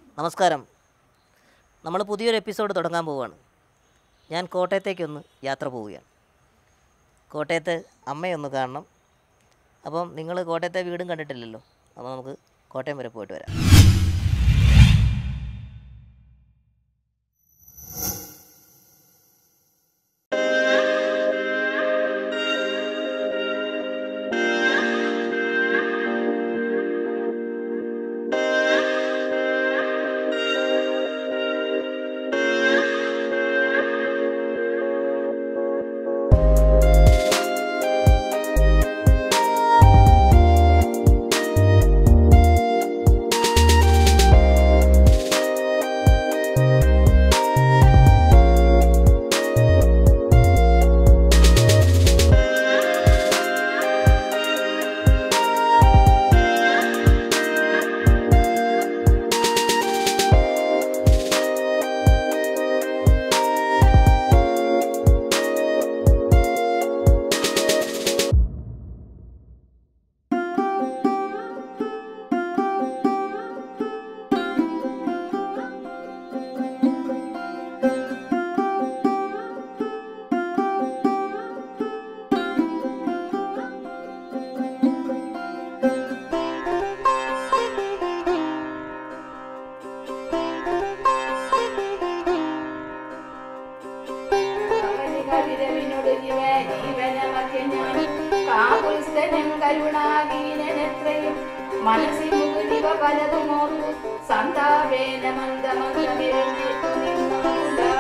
നമസ്കാരം നമ്മൾ പുതിയൊരു എപ്പിസോഡ് തുടങ്ങാൻ പോവുകയാണ് ഞാൻ കോട്ടയത്തേക്കൊന്ന് യാത്ര പോവുകയാണ് കോട്ടയത്ത് അമ്മയൊന്ന് കാണണം അപ്പം നിങ്ങൾ കോട്ടയത്തെ വീടും കണ്ടിട്ടില്ലല്ലോ അപ്പോൾ നമുക്ക് കോട്ടയം വരെ പോയിട്ട് വരാം കരുണാഹീനത്രയും മനസ്സിൽ മുകുതിവ പലതുമോർത്തു സന്താപേന മന്ദമന്ദമെഴുന്നേറ്റു നിന്നുണ്ടാ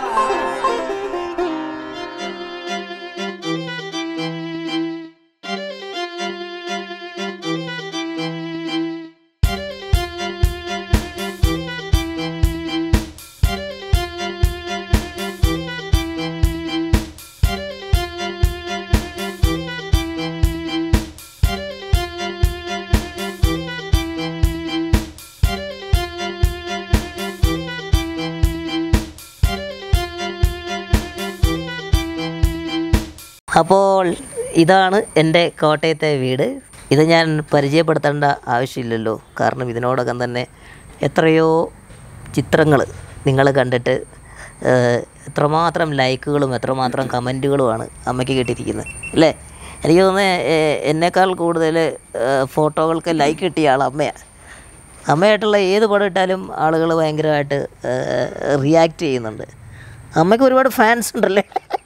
അപ്പോൾ ഇതാണ് എൻ്റെ കോട്ടയത്തെ വീട് ഇത് ഞാൻ പരിചയപ്പെടുത്തേണ്ട ആവശ്യമില്ലല്ലോ കാരണം ഇതിനോടകം തന്നെ എത്രയോ ചിത്രങ്ങൾ നിങ്ങൾ കണ്ടിട്ട് ഏഹ്, എത്രമാത്രം ലൈക്കുകളും എത്രമാത്രം കമൻറ്റുകളുമാണ് അമ്മയ്ക്ക് കിട്ടിയിരിക്കുന്നത് അല്ലേ എനിക്ക് തോന്നുന്നത് ഏഹ്, എന്നേക്കാൾ കൂടുതൽ ഏഹ്, ഫോട്ടോകൾക്ക് ലൈക്ക് കിട്ടിയ ആൾ അമ്മയാണ് അമ്മയായിട്ടുള്ള ഏത് പടം ഇട്ടാലും ആളുകൾ ഭയങ്കരമായിട്ട് റിയാക്ട് ചെയ്യുന്നുണ്ട് അമ്മയ്ക്ക് ഒരുപാട് ഫാൻസ് ഉണ്ടല്ലേ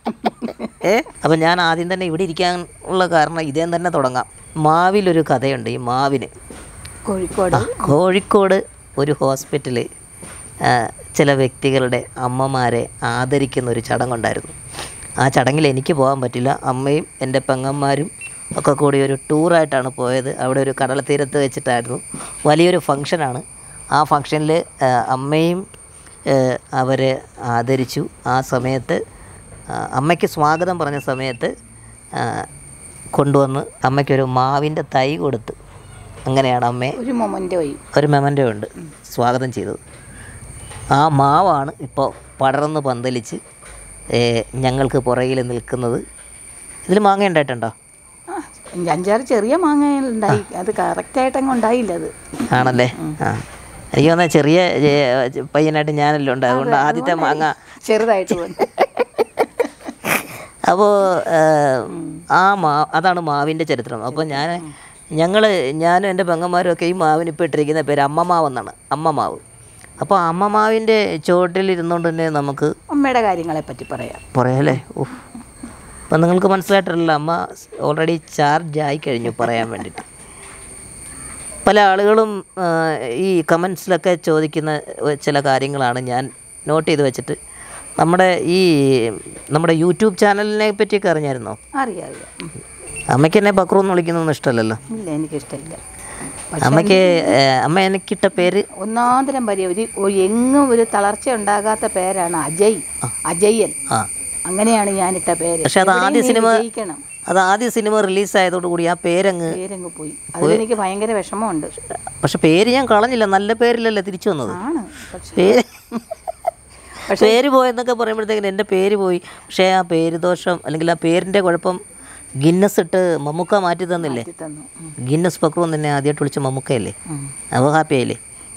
ഏ അപ്പം ഞാൻ ആദ്യം തന്നെ ഇവിടെ ഇരിക്കാൻ ഉള്ള കാരണം ഇതേ തന്നെ തുടങ്ങാം മാവിലൊരു കഥയുണ്ട് ഈ മാവിന് കോഴിക്കോട് ആ, കോഴിക്കോട് ഒരു ഹോസ്പിറ്റൽ ചില വ്യക്തികളുടെ അമ്മമാരെ ആദരിക്കുന്ന ഒരു ചടങ്ങുണ്ടായിരുന്നു ആ ചടങ്ങിൽ എനിക്ക് പോകാൻ പറ്റില്ല അമ്മയും എൻ്റെ പെങ്ങന്മാരും ഒക്കെ കൂടി ഒരു ടൂറായിട്ടാണ് പോയത് അവിടെ ഒരു കടൽ തീരത്ത് വെച്ചിട്ടായിരുന്നു വലിയൊരു ഫങ്ഷനാണ് ആ ഫങ്ഷനിൽ അമ്മയും ഏഹ്, അവരെ ആദരിച്ചു ആ സമയത്ത് ആ, അമ്മയ്ക്ക് സ്വാഗതം പറഞ്ഞ സമയത്ത് ആ, കൊണ്ടുവന്ന് അമ്മയ്ക്കൊരു മാവിൻ്റെ തൈ കൊടുത്ത് അങ്ങനെയാണ് അമ്മയെ ഒരു മൊമൻ്റ് പോയി ഒരു മെമൻ്റോ ഉണ്ട് സ്വാഗതം ചെയ്തത് ആ മാവാണ് ഇപ്പോൾ പടർന്ന് പന്തലിച്ച് ഏ, ഞങ്ങൾക്ക് പുറകിൽ നിൽക്കുന്നത് ഇതിൽ മാങ്ങ ഉണ്ടായിട്ടുണ്ടോ ആ, അഞ്ചാറ് ചെറിയ മാങ്ങ ഉണ്ടായി അത് കറക്റ്റായിട്ട് അങ്ങ് ഉണ്ടായില്ല അത് ആണല്ലേ ആ എനിക്ക് തോന്നുന്നത് ചെറിയ ഏ, പയ്യനായിട്ട് ഞാനല്ലോ ഉണ്ട് അതുകൊണ്ട് ആദ്യത്തെ മാങ്ങ ചെറുതായിട്ട് വന്നു അപ്പോൾ ആ മാ അതാണ് മാവിൻ്റെ ചരിത്രം അപ്പോൾ ഞാൻ ഞങ്ങൾ ഞാനും എൻ്റെ പെങ്ങന്മാരും ഒക്കെ ഈ മാവിന് ഇപ്പോൾ ഇട്ടിരിക്കുന്ന പേര് അമ്മമാവ് എന്നാണ് അമ്മമാവ് അപ്പോൾ അമ്മമാവിൻ്റെ ചുവട്ടിൽ ഇരുന്നുകൊണ്ട് തന്നെ നമുക്ക് അമ്മയുടെ കാര്യങ്ങളെ പറ്റി പറയാം പറയാല്ലേ ഓഹ് അപ്പം നിങ്ങൾക്ക് മനസ്സിലായിട്ടില്ല അമ്മ ഓൾറെഡി ചാർജ് ആയി കഴിഞ്ഞു പറയാൻ വേണ്ടിയിട്ട് പല ആളുകളും ആ, ഈ കമൻസിലൊക്കെ ചോദിക്കുന്ന ചില കാര്യങ്ങളാണ് ഞാൻ നോട്ട് ചെയ്ത് വെച്ചിട്ട് നമ്മുടെ ഈ നമ്മുടെ യൂട്യൂബ് ചാനലിനെ പറ്റിയൊക്കെ അറിഞ്ഞായിരുന്നോ അറിയാം അറിയാം ഉം. അമ്മയ്ക്ക് എന്നെ ബക്രു എന്ന് വിളിക്കുന്നതൊന്നും ഇഷ്ടമല്ലല്ലോ ഇല്ല എനിക്കിഷ്ടമില്ല അമ്മയ്ക്ക് ഏ, അമ്മ എനിക്കിട്ട പേര് ഒന്നാന്തരം വരെ ഒരു ഒരു എങ്ങും ഒരു തളർച്ച ഉണ്ടാകാത്ത പേരാണ് അജയ് അജയൻ ആ അങ്ങനെയാണ് ഞാനിട്ട പേര് പക്ഷെ അത് ആദ്യ എവിടെയും സിനിമ വിജയിക്കണം അത് ആദ്യ സിനിമ റിലീസായതോടുകൂടി ആ പേരങ്ങ് പേരങ്ങ് പോയി അതിലെനിക്ക് ഭയങ്കര വിഷമമുണ്ട് പക്ഷെ പേര് ഞാൻ കളഞ്ഞില്ല നല്ല പേരിലല്ലേ തിരിച്ചു വന്നത് ആണ് പക്ഷെ പേര് പേര് പോയെന്നൊക്കെ പറയുമ്പോഴത്തേക്കിന് എൻ്റെ പേര് പോയി പക്ഷേ ആ പേര് ദോഷം അല്ലെങ്കിൽ ആ പേരിൻ്റെ കുഴപ്പം ഗിന്നസ് ഇട്ട് മമ്മൂക്ക മാറ്റി തന്നില്ലേ തന്നു ഉം. ഗിന്നസ് പക്രു തന്നെ ആദ്യമായിട്ട് വിളിച്ച മമ്മൂക്കയല്ലേ ഉം. അപ്പോൾ ഹാപ്പി ആയില്ലേ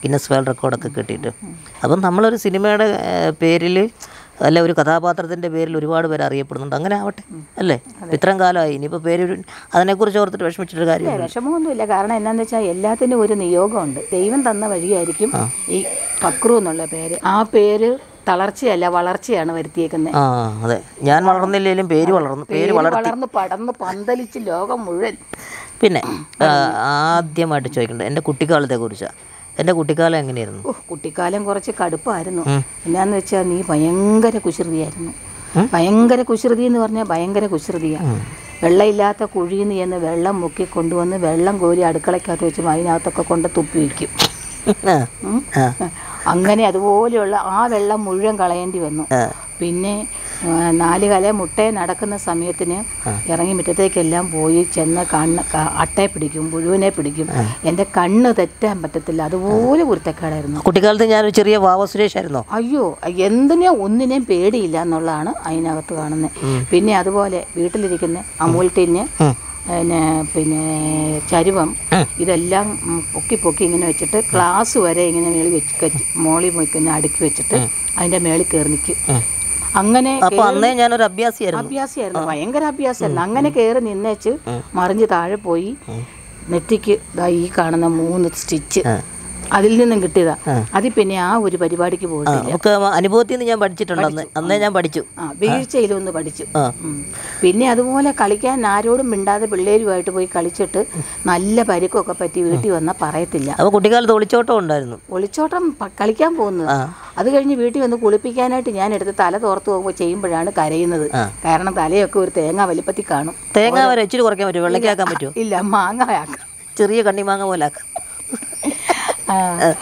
ഗിന്നസ് വേൾഡ് റെക്കോർഡൊക്കെ കിട്ടിയിട്ട് അപ്പം നമ്മളൊരു സിനിമയുടെ പേരിൽ അല്ല ഒരു കഥാപാത്രത്തിൻ്റെ പേരിൽ ഒരുപാട് പേര് അറിയപ്പെടുന്നുണ്ട് അങ്ങനെ ആവട്ടെ അല്ലേ ഇത്രയും കാലമായി ഇനിയിപ്പോൾ പേര് ഒരു- അതിനെക്കുറിച്ച് ഓർത്തിട്ട് വിഷമിച്ചിട്ടൊരു കാര്യം വിഷമമൊന്നുമില്ല കാരണം എന്നാന്ന് വെച്ചാൽ എല്ലാത്തിനും ഒരു നിയോഗമുണ്ട് ദൈവം തന്ന വഴിയായിരിക്കും ഈ പക്രു എന്നുള്ള പേര് ആ പേര് തളർച്ചയല്ല വളർച്ചയാണ് വരുത്തിയേക്കുന്നത് ആ അതെ ഞാൻ വളർന്നില്ലെങ്കിലും പേര് വളർന്നു പേര് വളർ വളർന്ന് പടർന്ന് പന്തലിച്ച് ലോകം മുഴുവൻ പിന്നെ ആ, ആദ്യമായിട്ട് ചോദിക്കേണ്ടത് എൻ്റെ കുട്ടിക്കാലത്തെ കുറിച്ചാണ് എൻ്റെ കുട്ടിക്കാലം എങ്ങനെയായിരുന്നു ഓ കുട്ടിക്കാലം കുറച്ച് കടുപ്പായിരുന്നു എന്നാന്ന് വെച്ചാൽ നീ ഭയങ്കര കുസൃതിയായിരുന്നു ഭയങ്കര കുസൃതി എന്ന് പറഞ്ഞാൽ ഭയങ്കര കുസൃതിയാണ് വെള്ളമില്ലാത്ത കുഴിയിൽ നിന്ന് ചെന്ന് വെള്ളം മുക്കി കൊണ്ടുവന്ന് വെള്ളം കോരി അടുക്കളയ്ക്കകത്ത് വെച്ച് അതിനകത്തൊക്കെ കൊണ്ട് തുപ്പി വയ്ക്കും ആ, ഉം. ആ, അങ്ങനെ അതുപോലെയുള്ള ആ വെള്ളം മുഴുവൻ കളയേണ്ടി വന്നു ആ. പിന്നെ ആ, നാല് കല മുട്ടയെ നടക്കുന്ന സമയത്തിന് ഇറങ്ങി മുറ്റത്തേക്കെല്ലാം പോയി ചെന്ന് കണ്ണ് ക- അട്ടയെ പിടിക്കും പുഴുവിനെ പിടിക്കും എൻ്റെ കണ്ണ് തെറ്റാൻ പറ്റത്തില്ല അതുപോലെ കുരുത്തക്കേടായിരുന്നു കുട്ടിക്കാലത്ത് ഞാനൊരു ചെറിയ വാവ സുരേഷ് ആയിരുന്നോ അയ്യോ എന്തിനെയോ ഒന്നിനെയും പേടിയില്ല എന്നുള്ളതാണ് അതിനകത്ത് കാണുന്നത് പിന്നെ അതുപോലെ വീട്ടിലിരിക്കുന്ന അമൂൽ ടിന്ന് പിന്നെ പിന്നെ ചരുവം ഇതെല്ലാം ഉം, പൊക്കി പൊക്കി ഇങ്ങനെ വെച്ചിട്ട് ക്ലാസ് വരെ ഇങ്ങനെ മേളിൽ വെച്ച് വെച്ച് മോളിൽ ഇങ്ങനെ അടുക്കി വെച്ചിട്ട് അതിൻ്റെ മേളിൽ കയറി നിൽക്കും അങ്ങനെ അപ്പോൾ അന്നേ ഞാനൊരു അഭ്യാസിയായിരുന്നു അഭ്യാസിയായിരുന്നു ഭയങ്കര അഭ്യാസമായിരുന്നു അങ്ങനെ കയറി നിന്നേച്ച് മറിഞ്ഞ് താഴെ പോയി നെറ്റിക്ക് ദാ ഈ കാണുന്ന മൂന്ന് സ്റ്റിച്ച് അതിൽ നിന്നും കിട്ടിയതാ അതിൽ പിന്നെ ആ ഒരു പരിപാടിക്ക് പോയിട്ടില്ല നമുക്ക് അനുഭവത്തിൽ നിന്ന് ഞാൻ പഠിച്ചിട്ടുണ്ട് അന്ന് അന്നേ ഞാൻ പഠിച്ചു ആ വീഴ്ചയിലൊന്ന് പഠിച്ചു ആ. ഉം. പിന്നെ അതുപോലെ കളിക്കാൻ ആരോടും മിണ്ടാതെ പിള്ളേരുമായിട്ട് പോയി കളിച്ചിട്ട് നല്ല പരിക്കൊക്കെ പറ്റി വീട്ടിൽ വന്നാൽ പറയത്തില്ല അപ്പോൾ കുട്ടിക്കാലത്ത് ഒളിച്ചോട്ടം ഉണ്ടായിരുന്നു ഒളിച്ചോട്ടം പ- കളിക്കാൻ പോകുന്നത് അത് കഴിഞ്ഞ് വീട്ടിൽ വന്ന് കുളിപ്പിക്കാനായിട്ട് ഞാൻ എടുത്ത് തല തോർത്ത് പോകുമ്പോൾ ചെയ്യുമ്പോഴാണ് കരയുന്നത് കാരണം തലയൊക്കെ ഒരു തേങ്ങ വലിപ്പത്തിൽ കാണും തേങ്ങ വരെ ഇച്ചിരി കുറയ്ക്കാൻ പറ്റുമോ വെള്ളയ്ക്കാക്കാൻ പറ്റുമോ ഇല്ല മാങ്ങയാക്കാം ചെറിയ കണ്ണിമാങ്ങ പോലെ ആക്കാം ആ,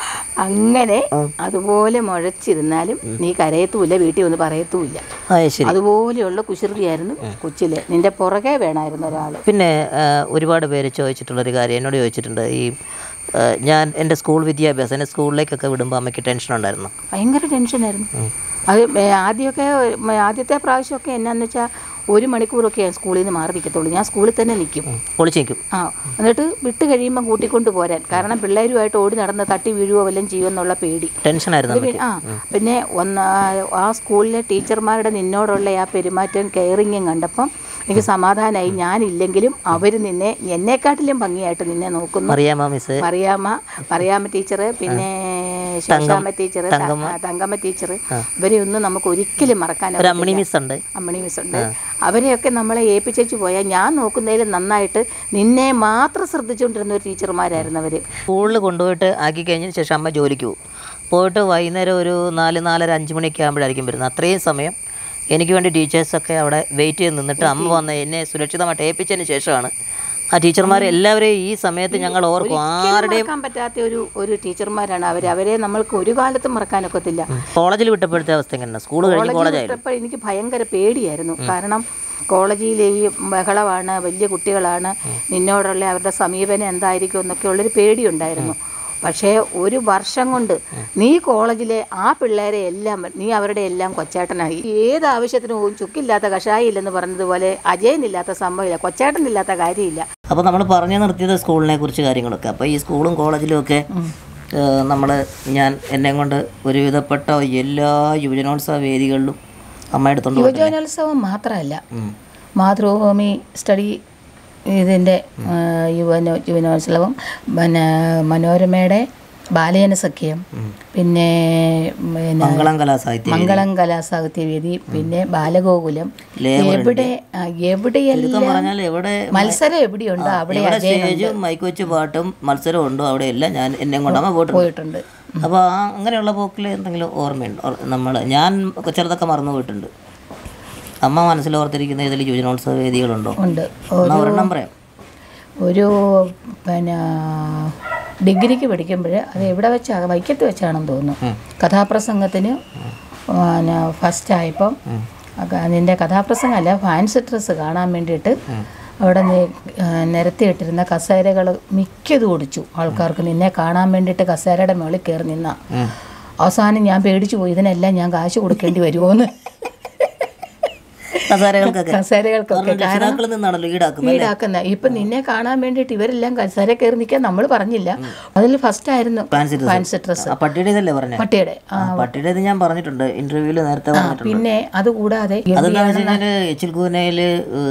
അങ്ങനെ അതുപോലെ മുഴച്ചിരുന്നാലും നീ കരയത്തുമില്ല വീട്ടിൽ വന്ന് പറയത്തുമില്ല ആ ശരി അതുപോലെയുള്ള കുസൃതിയായിരുന്നു കൊച്ചിലെ നിന്റെ പുറകെ വേണമായിരുന്നു ഒരാൾ പിന്നെ ആ, ഒരുപാട് പേര് ചോദിച്ചിട്ടുള്ളൊരു കാര്യം എന്നോട് ചോദിച്ചിട്ടുണ്ട് ഈ ആ, ഞാൻ എൻ്റെ സ്കൂൾ വിദ്യാഭ്യാസം എൻ്റെ സ്കൂളിലേക്കൊക്കെ വിടുമ്പോൾ അമ്മയ്ക്ക് ടെൻഷൻ ഉണ്ടായിരുന്നു ഭയങ്കര ടെൻഷനായിരുന്നു അത് ഏ, ആദ്യമൊക്കെ ഉം, ആദ്യത്തെ പ്രാവശ്യമൊക്കെ എന്നാന്ന് വെച്ചാൽ ഒരു മണിക്കൂറൊക്കെ ഞാൻ സ്കൂളിൽ നിന്ന് മാറി നിൽക്കത്തുള്ളൂ ഞാൻ സ്കൂളിൽ തന്നെ നിൽക്കും ഒളിച്ച് നിൽക്കും ആ എന്നിട്ട് വിട്ട് കഴിയുമ്പം കൂട്ടിക്കൊണ്ട് പോരാൻ കാരണം പിള്ളേരുമായിട്ട് ഓടി നടന്ന് തട്ടി വീഴുവോ വല്ലതും ചെയ്യുമെന്നുള്ള പേടി ടെൻഷനായിരുന്നു ഇത് അമ്മയ്ക്ക് പിന്നെ- ആ പിന്നെ ഒന്ന് ആ സ്കൂളിലെ ടീച്ചർമാരുടെ നിന്നോടുള്ള ആ പെരുമാറ്റം കെയറിങ്ങും കണ്ടപ്പം എനിക്ക് സമാധാനമായി ഞാനില്ലെങ്കിലും അവർ നിന്നെ എന്നെക്കാട്ടിലും ഭംഗിയായിട്ട് നിന്നെ നോക്കുന്നു അറിയാമോ മിസ് മറിയാമ്മ മറിയാമ്മ ടീച്ചർ പിന്നെ ശോശാമ്മ ടീച്ചർ തങ്കമ്മ ടീച്ചർ ഇവരെ ഒന്നും നമുക്ക് ഒരിക്കലും മറക്കാൻ ഒരു അമ്മണി മിസ് ഉണ്ട് അമ്മണി മിസ് ഉണ്ട് അവരെയൊക്കെ നമ്മളെ ഏൽപ്പിച്ചു പോയാൽ ഞാൻ നോക്കുന്നതിൽ നന്നായിട്ട് നിന്നെ മാത്രം ശ്രദ്ധിച്ചുകൊണ്ടിരുന്ന ഒരു ടീച്ചർമാരായിരുന്നു അവർ സ്കൂളിൽ കൊണ്ടുപോയിട്ട് ആക്കി കഴിഞ്ഞതിന് ശേഷം അമ്മ ജോലിക്ക് പോകും പോയിട്ട് വൈകുന്നേരം ഒരു നാല് നാലര അഞ്ച് മണിയൊക്കെ ആകുമ്പോഴായിരിക്കും വരുന്നത് അത്രയും സമയം എനിക്ക് വേണ്ടി ടീച്ചേഴ്സൊക്കെ അവിടെ വെയിറ്റ് ചെയ്ത് നിന്നിട്ട് അമ്മ വന്ന് എന്നെ സുരക്ഷിതമായിട്ട് ഏൽപ്പിച്ചതിന് ശേഷമാണ് ആ ടീച്ചർമാർ എല്ലാവരെയും ഈ സമയത്ത് ഞങ്ങൾ ഓർക്കും ആരുടെയും മറക്കാൻ പറ്റാത്ത ഒരു ഒരു ടീച്ചർമാരാണ് അവർ അവരെ നമ്മൾക്ക് ഒരു കാലത്തും മറക്കാനൊക്കത്തില്ല കോളേജിൽ വിട്ടപ്പോഴത്തെ അവസ്ഥ എങ്ങനെയാണ് സ്കൂൾ കഴിഞ്ഞ് കോളേജായിരുന്നു വിട്ടപ്പോൾ എനിക്ക് ഭയങ്കര പേടിയായിരുന്നു കാരണം കോളേജിലെ ഈ ബഹളമാണ് വലിയ കുട്ടികളാണ് നിന്നോടുള്ള അവരുടെ സമീപനം എന്തായിരിക്കും എന്നൊക്കെ ഉള്ളൊരു പേടിയുണ്ടായിരുന്നു പക്ഷേ ഒരു വർഷം കൊണ്ട് നീ കോളേജിലെ ആ പിള്ളേരെ എല്ലാം നീ അവരുടെ എല്ലാം കൊച്ചേട്ടനായി ഏത് ആവശ്യത്തിനും പോലും ചുക്കില്ലാത്ത കഷായം ഇല്ലെന്ന് പറഞ്ഞതുപോലെ അജയനില്ലാത്ത സംഭവമില്ല കൊച്ചേട്ടനില്ലാത്ത കാര്യമില്ല അപ്പോൾ നമ്മൾ പറഞ്ഞു നിർത്തിയത് സ്കൂളിനെ കുറിച്ച് കാര്യങ്ങളൊക്കെ അപ്പോൾ ഈ സ്കൂളും കോളേജിലും ഒക്കെ നമ്മൾ ഞാൻ എന്നെ കൊണ്ട് ഒരുവിധപ്പെട്ട എല്ലാ യുവജനോത്സവ വേദികളിലും അമ്മ എടുത്തോണ്ട് പോയിട്ടുണ്ട്. യുവജനോത്സവം മാത്രമല്ല മാതൃഭൂമി സ്റ്റഡി ഇതിൻ്റെ യുവന യുവനോത്സവം പിന്നെ മനോരമയുടെ ബാലയന സഖ്യം പിന്നെ പിന്നെ മംഗളം കലാസാഹിത്യം മംഗളം കലാസാഹിത്യവേദി പിന്നെ ബാലഗോകുലം എവിടെ ആ, എവിടെയെല്ലാം പറഞ്ഞാൽ എവിടെ മത്സരം എവിടെയുണ്ടോ അവിടെ എവിടെ സ്റ്റേജും മൈക്ക് വെച്ച് പാട്ടും മത്സരവും ഉണ്ടോ അവിടെ എല്ലാം ഞാൻ എന്നെ കൊണ്ട് അമ്മ പോയിട്ടുണ്ട് പോയിട്ടുണ്ട് അപ്പോൾ ആ അങ്ങനെയുള്ള പോക്കിൽ എന്തെങ്കിലും ഓർമ്മയുണ്ടോ നമ്മൾ ഞാൻ ചിലതൊക്കെ മറന്നു പോയിട്ടുണ്ട് അമ്മ മനസ്സിൽ ഓർത്തിരിക്കുന്ന ഏതെങ്കിലും യുവജനോത്സവ വേദികളുണ്ടോ ഉണ്ട് എന്നാ ഒരെണ്ണം പറയാം ഒരു പിന്നെ ഡിഗ്രിക്ക് പഠിക്കുമ്പോൾ അത് എവിടെ വെച്ചാണ് വൈക്കത്ത് വെച്ചാണെന്ന് തോന്നുന്നു കഥാപ്രസംഗത്തിന് പിന്നെ ഫസ്റ്റ് ആയപ്പം ഒക്കെ നിൻ്റെ കഥാപ്രസംഗമല്ല ഫാൻസി ഡ്രസ്സ് കാണാൻ വേണ്ടിയിട്ട് അവിടെ നി- ആ, നിരത്തിയിട്ടിരുന്ന കസേരകൾ മിക്കത് ഓടിച്ചു ആൾക്കാർക്ക് നിന്നെ കാണാൻ വേണ്ടിയിട്ട് കസേരയുടെ മുകളിൽ കയറി നിന്ന അവസാനം ഞാൻ പേടിച്ചു പോയി ഇതിനെല്ലാം ഞാൻ കാശ് കൊടുക്കേണ്ടി വരുമോയെന്ന് കസാരകൾക്കൊക്കെ കസേരകൾക്കൊക്കെ കാരണം രക്ഷിതാക്കളിൽ നിന്നാണല്ലോ ഈടാക്കുന്നത് ഈടാക്കുന്ന ഇപ്പൊ നിന്നെ കാണാൻ വേണ്ടിയിട്ട് ഇവരെല്ലാം കസേര കയറി നിൽക്കാൻ നമ്മൾ പറഞ്ഞില്ല അതിൽ ഫസ്റ്റ് ആയിരുന്നു ഫാൻസി ഡ്രസ് ഫാൻസി ഡ്രസ് ആ പട്ടിയുടെ ഇതല്ലേ പറഞ്ഞേ പട്ടിയുടെ ആ, ആ, പട്ടിയുടെ ഇത് ഞാൻ പറഞ്ഞിട്ടുണ്ട് ഇന്റർവ്യൂവിൽ നേരത്തെ പറഞ്ഞിട്ടുണ്ട് പിന്നെ അതുകൂടാതെ അതെന്താണെന്ന് വെച്ച് കഴിഞ്ഞാല് എച്ചിൽ കൂനയില്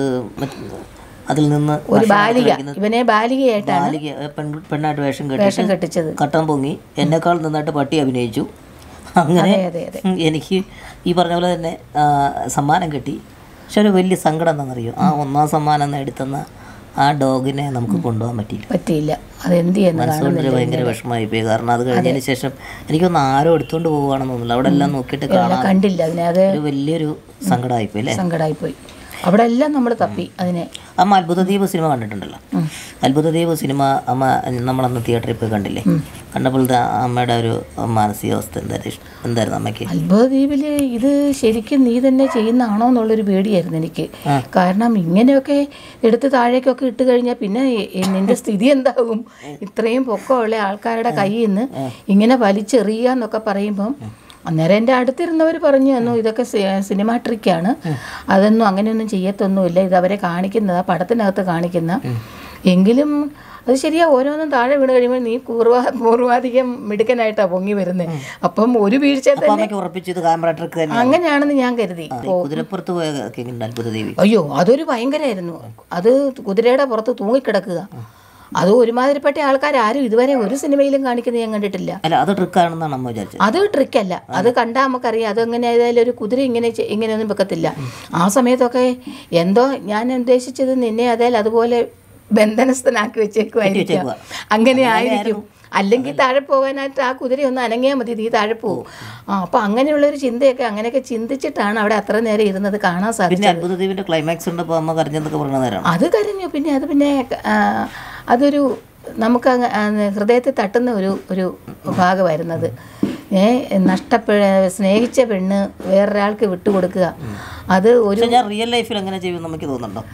അതിൽ നിന്ന് ഒരു ഭക്ഷണം ബാലിക കഴിക്കുന്നത് ഇവനെ ബാലികയായിട്ടാണ് ബാലിക പെൺ പെണ്ണായിട്ട് വേഷം വേഷം കെട്ടിട്ട് കെട്ടിച്ചത് കട്ടം പൊങ്ങി എന്നെക്കാൾ നന്നായിട്ട് പട്ടി അഭിനയിച്ചു അങ്ങനെ അതെ അതെ അതെ ഉം, എനിക്ക് ഈ പറഞ്ഞ പോലെ തന്നെ ആ, സമ്മാനം കിട്ടി പക്ഷെ ഒരു വലിയ സങ്കടം എന്താണെന്നറിയോ ആ ഒന്നാം സമ്മാനം നേടിത്തന്ന ആ ഡോഗിനെ നമുക്ക് കൊണ്ടുപോകാൻ പറ്റിയില്ല പറ്റിയില്ല അത് എന്ത് ചെയ്യുന്നു മനസ്സുകൊണ്ടൊരു ഭയങ്കര വിഷമമായി പോയി കാരണം അത് കഴിഞ്ഞതിന് ശേഷം എനിക്കൊന്ന് ആരോ എടുത്തുകൊണ്ട് പോവുകയാണെന്ന് തോന്നുന്നില്ല അവിടെ എല്ലാം നോക്കിയിട്ട് കാണാൻ കണ്ടില്ല അതിനെ അത് ഒരു വലിയൊരു സങ്കടമായി പോയി അല്ലേ സങ്കടമായിപ്പോയി അവിടെ എല്ലാം നമ്മൾ തപ്പി അതിനെ അമ്മ അത്ഭുതദ്വീപ് സിനിമ കണ്ടിട്ടുണ്ടല്ലോ അത്ഭുതദ്വീപ് സിനിമ അമ്മ നമ്മളന്ന് തിയേറ്ററിൽ പോയി കണ്ടില്ലേ കണ്ടപ്പോഴത്തെ അമ്മയുടെ ഒരു മാനസികാവസ്ഥ എന്തായിരുന്നു ഇഷ്ടം എന്തായിരുന്നു അമ്മയ്ക്ക് അത്ഭുത ദ്വീപില് ഇത് ശരിക്കും നീ തന്നെ ചെയ്യുന്നതാണോ എന്നുള്ളൊരു പേടിയായിരുന്നു എനിക്ക് കാരണം ഇങ്ങനെയൊക്കെ എടുത്ത് താഴേക്കൊക്കെ ഇട്ട് കഴിഞ്ഞാൽ പിന്നെ എ- എ- നിന്റെ സ്ഥിതി എന്താകും ഇത്രയും പൊക്കമുള്ള ആൾക്കാരുടെ കയ്യിൽ നിന്ന് ഇങ്ങനെ വലിച്ചെറിയുക എന്നൊക്കെ പറയുമ്പം അന്നേരം എൻ്റെ അടുത്തിരുന്നവർ പറഞ്ഞു തന്നു ഇതൊക്കെ സി- സിനിമ ട്രിക്കാണ് അതൊന്നും അങ്ങനെയൊന്നും ചെയ്യത്തൊന്നുമില്ല ഇത് അവരെ കാണിക്കുന്നതാ പടത്തിനകത്ത് കാണിക്കുന്ന എങ്കിലും അത് ശരിയാ ഓരോന്നും താഴെ വീണ് കഴിയുമ്പോൾ നീ പൂർവ പൂർവാധികം മിടുക്കനായിട്ടാ പൊങ്ങി വരുന്നത് അപ്പം ഒരു വീഴ്ച അപ്പൊ അമ്മയ്ക്ക് ഉറപ്പിച്ചു ഇത് ക്യാമറ ട്രിക്ക് തന്നെ അങ്ങനെയാണെന്ന് ഞാൻ കരുതി കുതിരപ്പുറത്ത് പോയ കേൾക്കുന്നുണ്ട് അത്ഭുതദേവി അയ്യോ അതൊരു ഭയങ്കരമായിരുന്നു അത് കുതിരയുടെ പുറത്ത് തൂങ്ങിക്കിടക്കുക അത് ഒരുമാതിരിപ്പെട്ട ആൾക്കാർ ആരും ഇതുവരെ ഒരു സിനിമയിലും കാണിക്കുന്നത് ഞാൻ കണ്ടിട്ടില്ല അല്ല അത് ട്രിക്കാണെന്നാണ് അമ്മ വിചാരിച്ചത് അത് ട്രിക്കല്ല അത് കണ്ടാൽ നമുക്കറിയാം അതെങ്ങനെ ആയാലും ഒരു കുതിര ഇങ്ങനെ ചെ- ഇങ്ങനെയൊന്നും വെക്കത്തില്ല ആ സമയത്തൊക്കെ എന്തോ ഞാൻ ഉദ്ദേശിച്ചത് നിന്നെ അതേ അതുപോലെ ബന്ധനസ്ഥനാക്കി വെച്ചേക്കുമായിരിക്കും വെച്ചേക്കുവാ. അങ്ങനെ ആയിരിക്കും അല്ലെങ്കിൽ താഴെ പോകാനായിട്ട് ആ കുതിര ഒന്ന് അനങ്ങിയാൽ മതി നീ താഴെ പോകും ആ അപ്പം അങ്ങനെയുള്ളൊരു ചിന്തയൊക്കെ അങ്ങനെയൊക്കെ ചിന്തിച്ചിട്ടാണ് അവിടെ അത്ര നേരം ഇരുന്നത് കാണാൻ സാധിച്ചത് പിന്നെ അത്ഭുതദ്വീപിന്റെ ക്ലൈമാക്സ് ഉണ്ടപ്പോൾ അമ്മ കരഞ്ഞെന്നൊക്കെ പറഞ്ഞ നേരമാണ് അത് കരഞ്ഞു പിന്നെ അത് പിന്നെ ആ, അതൊരു നമുക്ക് അങ്ങ് ആ, ഹൃദയത്തിൽ തട്ടുന്ന ഒരു ഒരു ഭാഗമായിരുന്നത് ഏ നഷ്ടപ്പെ സ്നേഹിച്ച പെണ്ണ് വേറൊരാൾക്ക് വിട്ടുകൊടുക്കുക അത് ഒരു പക്ഷെ ഞാൻ റിയൽ ലൈഫിൽ അങ്ങനെ ചെയ്യുമെന്ന് നമുക്ക് തോന്നുന്നുണ്ടോ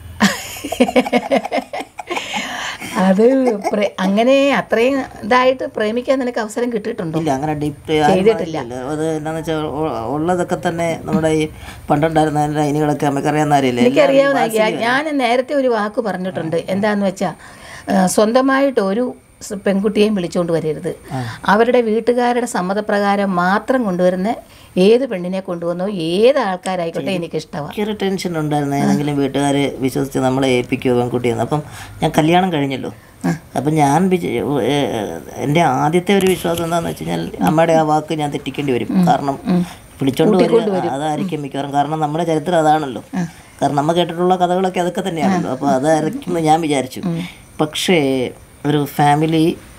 അത് പ്രേ- അങ്ങനെ അത്രയും ഇതായിട്ട് പ്രേമിക്കാൻ നിനക്ക് അവസരം കിട്ടിയിട്ടുണ്ടോ ഇല്ല അങ്ങനെ ഡീപ്പ് ചെയ്തിട്ടില്ല. അത് എന്താണെന്ന് വെച്ചാൽ ഉള്ളതൊക്കെ തന്നെ നമ്മുടെ ഈ പണ്ടുണ്ടായിരുന്ന അതിന്റെ അയിനുകളൊക്കെ നമുക്ക് അറിയാവുന്ന അറിയില്ലേ എനിക്കറിയാവുന്ന ഞാൻ നേരത്തെ ഒരു വാക്ക് പറഞ്ഞിട്ടുണ്ട് എന്താന്ന് വെച്ചാൽ സ്വന്തമായിട്ട് ഒരു സ് പെൺകുട്ടിയെയും വിളിച്ചുകൊണ്ട് വരരുത് അവരുടെ വീട്ടുകാരുടെ സമ്മതപ്രകാരം മാത്രം കൊണ്ടുവരുന്ന ഏത് പെണ്ണിനെ കൊണ്ടുവന്നോ ഏത് ആൾക്കാരായിക്കോട്ടെ എനിക്കിഷ്ടമാണ് എനിക്കൊരു ടെൻഷൻ ഉണ്ടായിരുന്നു ഏതെങ്കിലും വീട്ടുകാർ വിശ്വസിച്ച് നമ്മളെ ഏൽപ്പിക്കുമോ പെൺകുട്ടിയെന്ന് അപ്പം ഞാൻ കല്യാണം കഴിഞ്ഞല്ലോ അപ്പം ഞാൻ വിച- ഏഹ് എൻ്റെ ആദ്യത്തെ ഒരു വിശ്വാസം എന്താണെന്ന് വെച്ച് കഴിഞ്ഞാൽ അമ്മയുടെ ആ വാക്ക് ഞാൻ തെറ്റിക്കേണ്ടി വരും കാരണം വിളിച്ചോണ്ട് വരിക അതായിരിക്കും മിക്കവാറും കാരണം നമ്മുടെ ചരിത്രം അതാണല്ലോ കാരണം നമ്മ കേട്ടിട്ടുള്ള കഥകളൊക്കെ അതൊക്കെ തന്നെയാണല്ലോ അപ്പോൾ അതായിരിക്കും എന്ന് ഞാൻ വിചാരിച്ചു പക്ഷേ ഒരു ഫാമിലി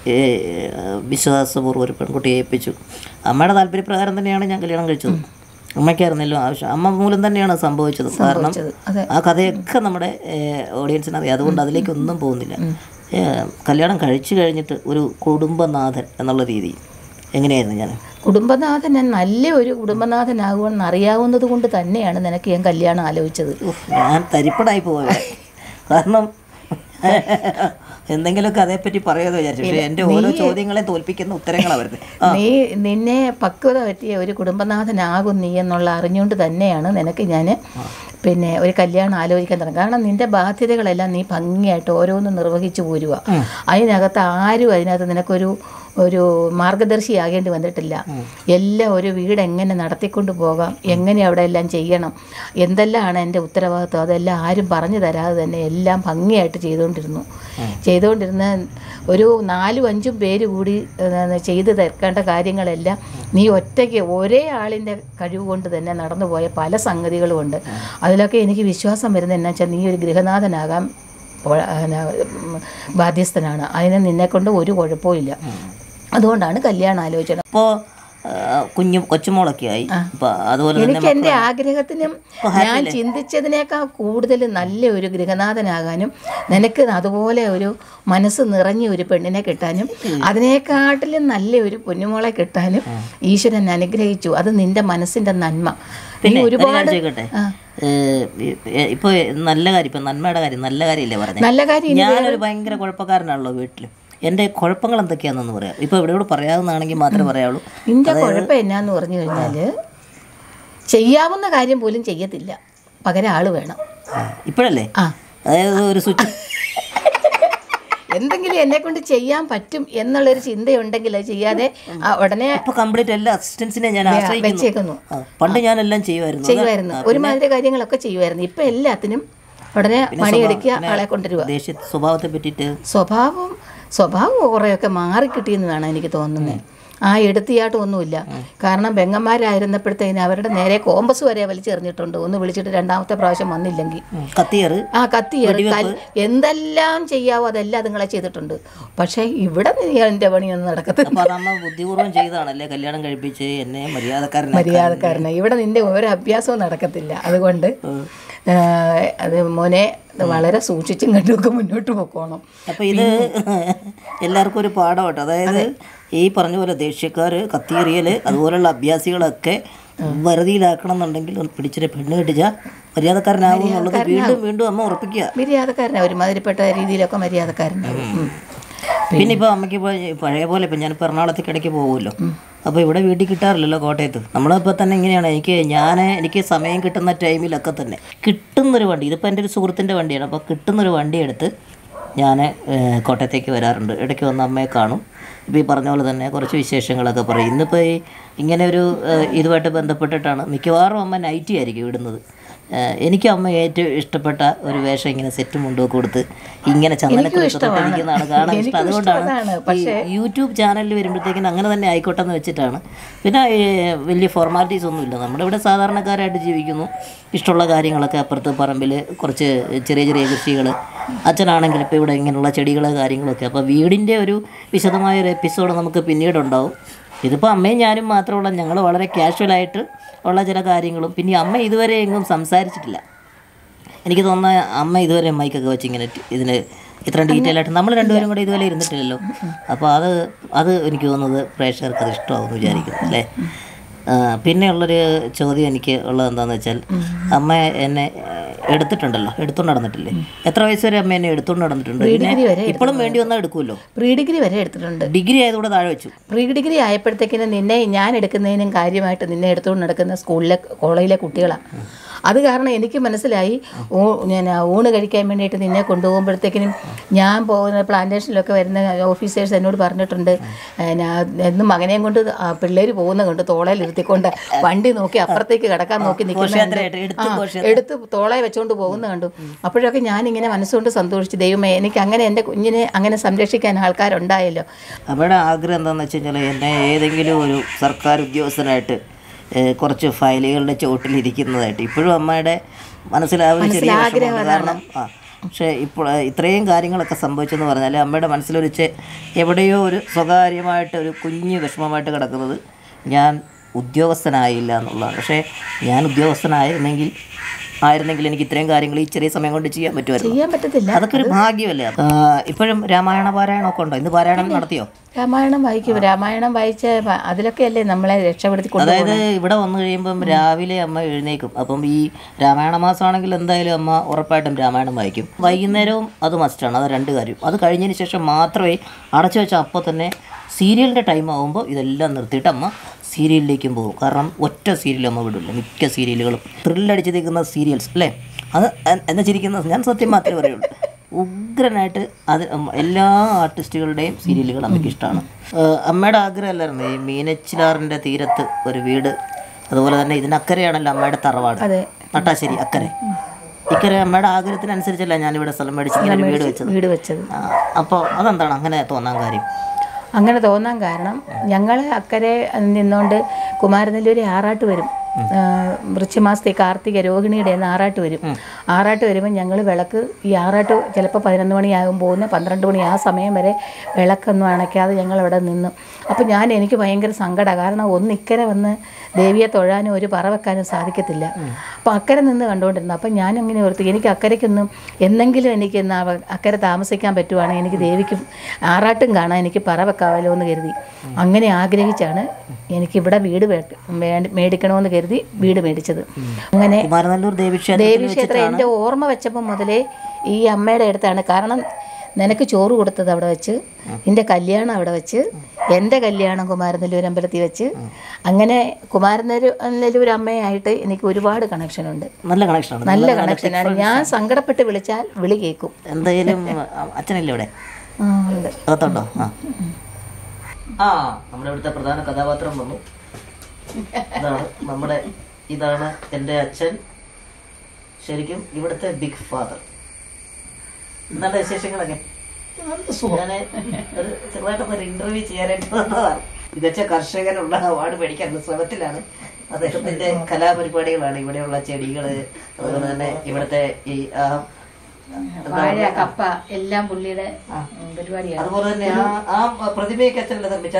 വിശ്വാസപൂർവ്വം ഒരു പെൺകുട്ടിയെ ഏൽപ്പിച്ചു അമ്മയുടെ താല്പര്യപ്രകാരം തന്നെയാണ് ഞാൻ കല്യാണം കഴിച്ചത് അമ്മയ്ക്കായിരുന്നല്ലോ ആവശ്യം അമ്മ മൂലം തന്നെയാണ് സംഭവിച്ചത് കാരണം അതെ ആ കഥയൊക്കെ നമ്മുടെ ഓഡിയൻസിന് അറിയാം അതുകൊണ്ട് അതിലേക്കൊന്നും പോകുന്നില്ല ഏ, കല്യാണം കഴിച്ചു കഴിഞ്ഞിട്ട് ഒരു കുടുംബനാഥൻ എന്നുള്ള രീതി എങ്ങനെയായിരുന്നു ഞാൻ കുടുംബനാഥൻ ഞാൻ നല്ല ഒരു കുടുംബനാഥനാകുമെന്ന് അറിയാവുന്നത് കൊണ്ട് തന്നെയാണ് നിനക്ക് ഞാൻ കല്യാണം ആലോചിച്ചത് ഉഫ്, ഞാൻ തരിപ്പടായി പോയത് കാരണം എന്തെങ്കിലുമൊക്കെ അതേപ്പറ്റി പറയുമെന്ന് വിചാരിച്ചു പക്ഷേ എൻ്റെ ഓരോ ചോദ്യങ്ങളെ തോൽപ്പിക്കുന്ന ഉത്തരങ്ങളാണ് വരുന്നത് ആ നീ നിന്നെ പക്വത പറ്റിയ ഒരു കുടുംബനാഥനാകും നീ എന്നുള്ള അറിഞ്ഞുകൊണ്ട് തന്നെയാണ് നിനക്ക് ഞാൻ പിന്നെ ഒരു കല്യാണം ആലോചിക്കാൻ തുടങ്ങി കാരണം നിന്റെ ബാധ്യതകളെല്ലാം നീ ഭംഗിയായിട്ട് ഓരോന്നും നിർവഹിച്ചു പോരുക അതിനകത്ത് ആരും അതിനകത്ത് നിനക്കൊരു ഒരു മാർഗദർശിയാകേണ്ടി വന്നിട്ടില്ല എല്ലാം ഒരു വീട് എങ്ങനെ നടത്തിക്കൊണ്ട് പോകാം എങ്ങനെ അവിടെ എല്ലാം ചെയ്യണം എന്തെല്ലാമാണ് എൻ്റെ ഉത്തരവാദിത്വം അതെല്ലാം ആരും പറഞ്ഞു തരാതെ തന്നെ എല്ലാം ഭംഗിയായിട്ട് ചെയ്തുകൊണ്ടിരുന്നു ചെയ്തുകൊണ്ടിരുന്ന ഒരു നാലും അഞ്ചും പേര് കൂടി ഏഹ്, ചെയ്തു തീർക്കേണ്ട കാര്യങ്ങളെല്ലാം നീ ഒറ്റയ്ക്ക് ഒരേ ആളിൻ്റെ കഴിവ് കൊണ്ട് തന്നെ നടന്നു പോയ പല സംഗതികളും ഉണ്ട് അതിലൊക്കെ എനിക്ക് വിശ്വാസം വരുന്നത് എന്നാ വെച്ചാൽ നീ ഒരു ഗൃഹനാഥനാകാൻ പോ- പിന്നെ, ഉം, ബാധ്യസ്ഥനാണ് അതിന് നിന്നെക്കൊണ്ട് ഒരു കുഴപ്പവും ഇല്ല അതുകൊണ്ടാണ് കല്യാണം ആലോചന അപ്പോൾ കുഞ്ഞു കൊച്ചുമോളൊക്കെ ആയി അപ്പോൾ അതുപോലെ തന്നെ എനിക്ക് എൻ്റെ ആഗ്രഹത്തിനും ഞാൻ ചിന്തിച്ചതിനേക്കാൾ കൂടുതൽ നല്ല ഒരു ഗൃഹനാഥനാകാനും നിനക്ക് അതുപോലെ ഒരു മനസ്സ് നിറഞ്ഞ ഒരു പെണ്ണിനെ കിട്ടാനും അതിനേക്കാട്ടിലും നല്ല ഒരു പൊന്നുമോളെ കിട്ടാനും ഈശ്വരൻ അനുഗ്രഹിച്ചു അത് നിന്റെ മനസ്സിന്റെ നന്മ നീ പിന്നെ ഒരു ഒരുപാട് കാര്യം ചോദിക്കട്ടെ ആ. ഇപ്പോൾ നല്ല കാര്യം ഇപ്പം നന്മയുടെ കാര്യം നല്ല കാര്യമില്ലേ പറഞ്ഞത് നല്ല കാര്യം ഇനി ഞാനൊരു ഭയങ്കര കുഴപ്പക്കാരനാണല്ലോ വീട്ടിൽ എൻ്റെ കുഴപ്പങ്ങൾ എന്തൊക്കെയാണെന്ന് പറയാം ഇപ്പോൾ ഇവിടെ കൂടെ പറയാവുന്നതാണെങ്കിൽ മാത്രമേ പറയാവുള്ളൂ നിന്റെ കുഴപ്പം എന്നാന്ന് പറഞ്ഞു കഴിഞ്ഞാൽ ചെയ്യാവുന്ന കാര്യം പോലും ചെയ്യത്തില്ല പകരം ആള് വേണം ആ, ഇപ്പോഴല്ലേ ആ അതായത് ഒരു സ്വിച്ച് എന്തെങ്കിലും എന്നെ കൊണ്ട് ചെയ്യാൻ പറ്റും എന്നുള്ളൊരു ചിന്തയുണ്ടെങ്കിൽ അത് ചെയ്യാതെ ആ ഉടനെ ഇപ്പൊ കംപ്ലീറ്റ് എല്ലാ അസിസ്റ്റൻസിനെ ഞാൻ ആശ്രയിക്കുന്നു വെച്ചേക്കുന്നു ആ, പണ്ട് ഞാൻ എല്ലാം ചെയ്യുമായിരുന്നു ചെയ്യുമായിരുന്നു ഒരുമാതിരി കാര്യങ്ങളൊക്കെ ചെയ്യുമായിരുന്നു ഇപ്പൊ എല്ലാത്തിനും ഉടനെ പണിയെടുക്കുക ആളെ കൊണ്ടുവരിക ദേഷ്യ സ്വഭാവത്തെ പറ്റിയിട്ട് സ്വഭാവം സ്വഭാവം കുറേയൊക്കെ മാറിക്കിട്ടിയെന്ന് വേണം എനിക്ക് തോന്നുന്നത് ആ എടുത്തിയാട്ടം ഒന്നുമില്ല കാരണം പെങ്ങന്മാരായിരുന്നപ്പോഴത്തേന് അവരുടെ നേരെ കോമ്പസ് വരെ വലിച്ചെറിഞ്ഞിട്ടുണ്ട് ഒന്ന് വിളിച്ചിട്ട് രണ്ടാമത്തെ പ്രാവശ്യം വന്നില്ലെങ്കിൽ കത്തിയറ് ആ കത്തിയേറ് കൽ എന്തെല്ലാം ചെയ്യാവോ അതെല്ലാം അതുങ്ങളെ ചെയ്തിട്ടുണ്ട് പക്ഷേ ഇവിടെ നീ എൻ്റെ പണിയൊന്നും നടക്കത്തില്ല അപ്പൊ അതമ്മ ബുദ്ധിപൂർവ്വം ചെയ്തതാണല്ലേ കല്യാണം കഴിപ്പിച്ച് എന്നെ മര്യാദക്കാരനാക്കി മര്യാദക്കാരനെ ഇവിടെ നിന്റെ ഒരു അഭ്യാസവും നടക്കത്തില്ല അതുകൊണ്ട് ആ, അത് മോനെ വളരെ സൂക്ഷിച്ചും കണ്ടുമൊക്കെ മുന്നോട്ട് പോക്കോണം അപ്പൊ ഇത് എല്ലാവർക്കും ഒരു പാഠമാട്ടോ അതായത് ഈ പറഞ്ഞ പോലെ ദേഷ്യക്കാര് കത്തിയേറിയല് അതുപോലുള്ള അഭ്യാസികളൊക്കെ വറുതിയിലാക്കണം എന്നുണ്ടെങ്കിൽ ഒന്ന് പിടിച്ചിട്ട് പെണ്ണ് കെട്ടിച്ചാൽ മര്യാദക്കാരനാകും എന്നുള്ളത് വീണ്ടും വീണ്ടും അമ്മ ഉറപ്പിക്കുക മര്യാദക്കാരനാണ് ഒരുമാതിരിപ്പെട്ട രീതിയിലൊക്കെ മര്യാദക്കാരനാവും ഉം. പിന്നെ ഇപ്പോൾ അമ്മയ്ക്ക് ഇപ്പോൾ പഴയ പോലെ ഇപ്പം ഞാനിപ്പോൾ എറണാകുളത്തേക്ക് ഇടയ്ക്ക് പോകുമല്ലോ അപ്പോൾ ഇവിടെ വീട്ടിൽ കിട്ടാറില്ലല്ലോ കോട്ടയത്ത് നമ്മളിപ്പോൾ തന്നെ ഇങ്ങനെയാണ് എനിക്ക് ഞാൻ എനിക്ക് സമയം കിട്ടുന്ന ടൈമിലൊക്കെ തന്നെ കിട്ടുന്നൊരു വണ്ടി ഇതിപ്പോൾ എൻ്റെ ഒരു സുഹൃത്തിൻ്റെ വണ്ടിയാണ് അപ്പോൾ കിട്ടുന്നൊരു വണ്ടി എടുത്ത് ഞാൻ കോട്ടയത്തേക്ക് വരാറുണ്ട് ഇടയ്ക്ക് വന്ന് അമ്മയെ കാണും ഇപ്പോൾ ഈ പറഞ്ഞ പോലെ തന്നെ കുറച്ച് വിശേഷങ്ങളൊക്കെ പറയും ഇന്നിപ്പോൾ ഈ ഇങ്ങനെ ഒരു ഏഹ്, ഇതുമായിട്ട് ബന്ധപ്പെട്ടിട്ടാണ് മിക്കവാറും അമ്മ നൈറ്റി ആയിരിക്കും ഇടുന്നത് ഏഹ്, എനിക്ക് അമ്മ ഏറ്റവും ഇഷ്ടപ്പെട്ട ഒരു വേഷം ഇങ്ങനെ സെറ്റും മുണ്ടും കൊടുത്ത് ഇങ്ങനെ ചന്ദനക്കുറിച്ചിരിക്കുന്നതാണ് കാണാൻ ഇഷ്ടം അതുകൊണ്ടാണ് ഈ യൂട്യൂബ് ചാനലിൽ വരുമ്പോഴത്തേക്കിനും അങ്ങനെ തന്നെ ആയിക്കോട്ടെ എന്ന് വെച്ചിട്ടാണ് പിന്നെ ഈ വലിയ ഫോർമാലിറ്റീസ് ഒന്നുമില്ല നമ്മുടെ ഇവിടെ സാധാരണക്കാരായിട്ട് ജീവിക്കുന്നു ഇഷ്ടമുള്ള കാര്യങ്ങളൊക്കെ അപ്പുറത്ത് പറമ്പിൽ കുറച്ച് ചെറിയ ചെറിയ കൃഷികൾ അച്ഛനാണെങ്കിൽ ഇപ്പോൾ ഇവിടെ ഇങ്ങനെയുള്ള ചെടികൾ കാര്യങ്ങളൊക്കെ അപ്പോൾ വീടിൻ്റെ ഒരു വിശദമായ ഒരു എപ്പിസോഡ് നമുക്ക് പിന്നീടുണ്ടാവും ഇതിപ്പോൾ അമ്മയും ഞാനും മാത്രമുള്ള ഞങ്ങൾ വളരെ കാഷ്വലായിട്ട് ഉള്ള ചില കാര്യങ്ങളും പിന്നെ ഈ അമ്മ ഇതുവരെ എങ്ങും സംസാരിച്ചിട്ടില്ല എനിക്ക് തോന്നുന്ന അമ്മ ഇതുവരെ മൈക്കൊക്കെ വെച്ച് ഇങ്ങനെ ടി- ഇതിന് ഇത്രയും ഡീറ്റെയിൽ ആയിട്ട് നമ്മൾ രണ്ടുപേരും കൂടെ ഇതുവരെ ഇരുന്നിട്ടില്ലല്ലോ അപ്പോൾ അത് അത് എനിക്ക് തോന്നുന്നത് പ്രേക്ഷകർക്ക് അത് ഇഷ്ടമാകുമെന്ന് വിചാരിക്കുന്നു അല്ലേ ആ, പിന്നെയുള്ളൊരു ചോദ്യം എനിക്ക് ഉള്ളത് എന്താണെന്ന് വെച്ചാൽ അമ്മ എന്നെ ഏഹ്, എടുത്തിട്ടുണ്ടല്ലോ എടുത്തുകൊണ്ട് നടന്നിട്ടില്ലേ എത്ര വയസ്സ് വരെ അമ്മ എന്നെ എടുത്തുകൊണ്ട് നടന്നിട്ടുണ്ട് പിന്നെ ഡിഗ്രി വരെ ഇപ്പോഴും വേണ്ടി വന്നാൽ എടുക്കുമല്ലോ പ്രീ ഡിഗ്രി വരെ എടുത്തിട്ടുണ്ട് ഡിഗ്രി ആയതുകൂടെ താഴെ വെച്ചു പ്രീ ഡിഗ്രി ആയപ്പോഴത്തേക്കിനും നിന്നെ ഞാൻ എടുക്കുന്നതിനും കാര്യമായിട്ട് നിന്നെ എടുത്തുകൊണ്ട് നടക്കുന്ന സ്കൂളിലെ കോളേജിലെ കുട്ടികളാണ് അത് കാരണം എനിക്ക് മനസ്സിലായി ഊ ഞാൻ ഊണ് കഴിക്കാൻ വേണ്ടിയിട്ട് നിന്നെ കൊണ്ടുപോകുമ്പോഴത്തേക്കിനും ഞാൻ പോകുന്ന പ്ലാന്റേഷനിലൊക്കെ വരുന്ന ഓഫീസേഴ്സ് എന്നോട് പറഞ്ഞിട്ടുണ്ട് ഞാൻ എന്നും മകനെയും കൊണ്ട് പിള്ളേർ പോകുന്ന കൊണ്ട് തോളയിൽ ഇരുത്തിക്കൊണ്ട് വണ്ടി നോക്കി അപ്പുറത്തേക്ക് കിടക്കാൻ നോക്കി നിൽക്കുന്ന ഘോഷയാത്രയായിട്ട് എടുത്ത് ആ, എടുത്ത് തോളെ വെച്ചുകൊണ്ട് പോകുന്ന കണ്ടു അപ്പോഴൊക്കെ ഞാൻ ഇങ്ങനെ മനസ്സുകൊണ്ട് സന്തോഷിച്ചു ദൈവമേ എനിക്ക് അങ്ങനെ എൻ്റെ കുഞ്ഞിനെ അങ്ങനെ സംരക്ഷിക്കാൻ ആൾക്കാരുണ്ടായല്ലോ അവരുടെ ആഗ്രഹം എന്താണെന്ന് വെച്ച് കഴിഞ്ഞാൽ എന്നെ ഏതെങ്കിലും ഒരു സർക്കാർ ഉദ്യോഗസ്ഥനായിട്ട് ഏഹ്, കുറച്ച് ഫയലുകളുടെ ചോട്ടിലിരിക്കുന്നതായിട്ട് ഇപ്പോഴും അമ്മയുടെ മനസ്സിൽ ആ ഒരു ചെറിയ വിഷമമുണ്ട് കാരണം ആ പക്ഷേ ഇപ്പോൾ ഇത്രയും കാര്യങ്ങളൊക്കെ സംഭവിച്ചെന്ന് പറഞ്ഞാൽ അമ്മയുടെ മനസ്സിലൊരു ചെ എവിടെയോ ഒരു സ്വകാര്യമായിട്ട് ഒരു കുഞ്ഞു വിഷമമായിട്ട് കിടക്കുന്നത് ഞാൻ ഉദ്യോഗസ്ഥനായില്ല എന്നുള്ളതാണ് പക്ഷേ ഞാൻ ഉദ്യോഗസ്ഥനായിരുന്നെങ്കിൽ ആയിരുന്നെങ്കിൽ എനിക്ക് ഇത്രയും കാര്യങ്ങൾ ഈ ചെറിയ സമയം കൊണ്ട് ചെയ്യാൻ പറ്റുമായിരുന്നു ചെയ്യാൻ പറ്റത്തില്ല അതൊക്കെ ഒരു ഭാഗ്യമല്ലേ ആ, ഇപ്പോഴും രാമായണ പാരായണമൊക്കെ ഉണ്ടോ ഇന്ന് പാരായണം നടത്തിയോ രാമായണം വായിക്കും രാമായണം വായിച്ച പ- അതിലൊക്കെയല്ലേ നമ്മളെ രക്ഷപ്പെടുത്തി കൊണ്ട് അതായത് ഇവിടെ വന്നു കഴിയുമ്പം രാവിലെ അമ്മ എഴുന്നേക്കും അപ്പം ഈ രാമായണ മാസമാണെങ്കിൽ എന്തായാലും അമ്മ ഉറപ്പായിട്ടും രാമായണം വായിക്കും വൈകുന്നേരവും അത് മസ്റ്റാണ് അത് രണ്ട് കാര്യം അത് കഴിഞ്ഞതിന് ശേഷം മാത്രമേ അടച്ചു വെച്ച അപ്പോൾ തന്നെ സീരിയലിൻ്റെ ടൈം ആകുമ്പോൾ ഇതെല്ലാം നിർത്തിയിട്ട് അമ്മ സീരിയലിലേക്കും പോകും കാരണം ഒറ്റ സീരിയൽ അമ്മ വിടില്ല മിക്ക സീരിയലുകളും ത്രില്ലടിച്ച് നിൽക്കുന്ന സീരിയൽസ് അല്ലേ അത് എ- എന്നാ ചിരിക്കുന്നത് ഞാൻ സത്യം മാത്രമേ പറയുള്ളൂ ഉഗ്രനായിട്ട് അത് ഉം എല്ലാ ആർട്ടിസ്റ്റുകളുടെയും സീരിയലുകൾ അമ്മയ്ക്ക് ഇഷ്ടമാണ് അമ്മയുടെ ആഗ്രഹമല്ലായിരുന്നു ഈ മീനച്ചിലാറിൻ്റെ തീരത്ത് ഒരു വീട് അതുപോലെ തന്നെ ഇതിനക്കരെയാണല്ലോ അമ്മയുടെ തറവാട് അതെ നട്ടാശ്ശേരി അക്കരെ ഇക്കരെ അമ്മയുടെ ആഗ്രഹത്തിനനുസരിച്ചല്ല ഞാനിവിടെ സ്ഥലം മേടിച്ച് ഇങ്ങനെ ഒരു വീട് വെച്ചത് വീട് വെച്ചത് അപ്പോൾ അതെന്താണ് അങ്ങനെ തോന്നാൻ കാര്യം അങ്ങനെ തോന്നാൻ കാരണം ഞങ്ങൾ അക്കരെ നിന്നുകൊണ്ട് കുമാരനെല്ലൂരി ആറാട്ട് വരും ആ, വൃശ്ചിമാസത്തെ കാർത്തിക രോഹിണിയുടെ അന്ന് ആറാട്ട് വരും ആറാട്ട് വരുമ്പോൾ ഞങ്ങൾ വിളക്ക് ഈ ആറാട്ട് ചിലപ്പോൾ പതിനൊന്ന് മണിയാകും പോകുന്ന പന്ത്രണ്ട് മണി ആ സമയം വരെ വിളക്കൊന്നും അണയ്ക്കാതെ ഞങ്ങൾ അവിടെ നിന്നു അപ്പോൾ ഞാൻ എനിക്ക് ഭയങ്കര സങ്കടമാണ് കാരണം ഒന്ന് ഇക്കരെ വന്ന് ദേവിയെ തൊഴാനും ഒരു പറ വെക്കാനും സാധിക്കത്തില്ല അപ്പോൾ അക്കരെ നിന്ന് കണ്ടുകൊണ്ടിരുന്നു അപ്പം ഞാൻ അങ്ങനെ ഓർത്തു എനിക്ക് അക്കരയ്ക്കൊന്നും എന്തെങ്കിലും എനിക്ക് ഇന്ന് അവ- അക്കരെ താമസിക്കാൻ പറ്റുവാണെങ്കിൽ എനിക്ക് ദേവിക്കും ആറാട്ടും കാണാൻ എനിക്ക് പറ വെക്കാമല്ലോ എന്ന് കരുതി അങ്ങനെ ആഗ്രഹിച്ചാണ് എനിക്കിവിടെ വീട് വേ- വേണ്ട- മേടിക്കണമെന്ന് കരുതി വീട് മേടിച്ചത് അങ്ങനെ കുമാരനല്ലൂർ ദേവീക്ഷേത്രത്തിൽ ദേവീക്ഷേത്രം എൻ്റെ ഓർമ്മ വെച്ചപ്പോൾ മുതലേ ഈ അമ്മയുടെ അടുത്താണ് കാരണം നിനക്ക് ചോറ് കൊടുത്തത് അവിടെ വെച്ച് നിൻ്റെ കല്യാണം അവിടെ വെച്ച് എൻ്റെ കല്യാണം കുമാരനെല്ലൂർ അമ്പലത്തിൽ വെച്ച് അങ്ങനെ കുമാരനെല്ലൂർ അമ്മയായിട്ട് എനിക്ക് ഒരുപാട് കണക്ഷനുണ്ട് നല്ല കണക്ഷനാണ് നല്ല കണക്ഷനാണ് ഞാൻ സങ്കടപ്പെട്ട് വിളിച്ചാൽ വിളി കേൾക്കും എന്തായാലും അ- അച്ഛനല്ലേ ഇവിടെ ആ, ഉണ്ട് അകത്തുണ്ടോ ആ ആ നമ്മുടെ ഇവിടുത്തെ പ്രധാന കഥാപാത്രം വന്നു ഇതാണ് നമ്മുടെ ഇതാണ് എൻ്റെ അച്ഛൻ ശരിക്കും ഇവിടുത്തെ ബിഗ് ഫാദർ എന്താണ് വിശേഷങ്ങളൊക്കെ ഞാൻ ഒരു ചെറുതായിട്ടൊന്ന് ഇന്റർവ്യൂ ചെയ്യാനായിട്ട് വന്നതാണ് മികച്ച കർഷകനുള്ള അവാർഡ് മേടിക്കാനുള്ള ശ്രമത്തിലാണ് അദ്ദേഹത്തിന്റെ കലാപരിപാടികളാണ് ഇവിടെയുള്ള ചെടികള് അതുപോലെ തന്നെ ഇവിടുത്തെ ഈ ആ, വാഴ കപ്പ എല്ലാം പുള്ളിയുടെ പരിപാടിയാണ് അതുപോലെ തന്നെ ആ ആ പ്രതിമയൊക്കെ അച്ഛൻ നിർമ്മിച്ച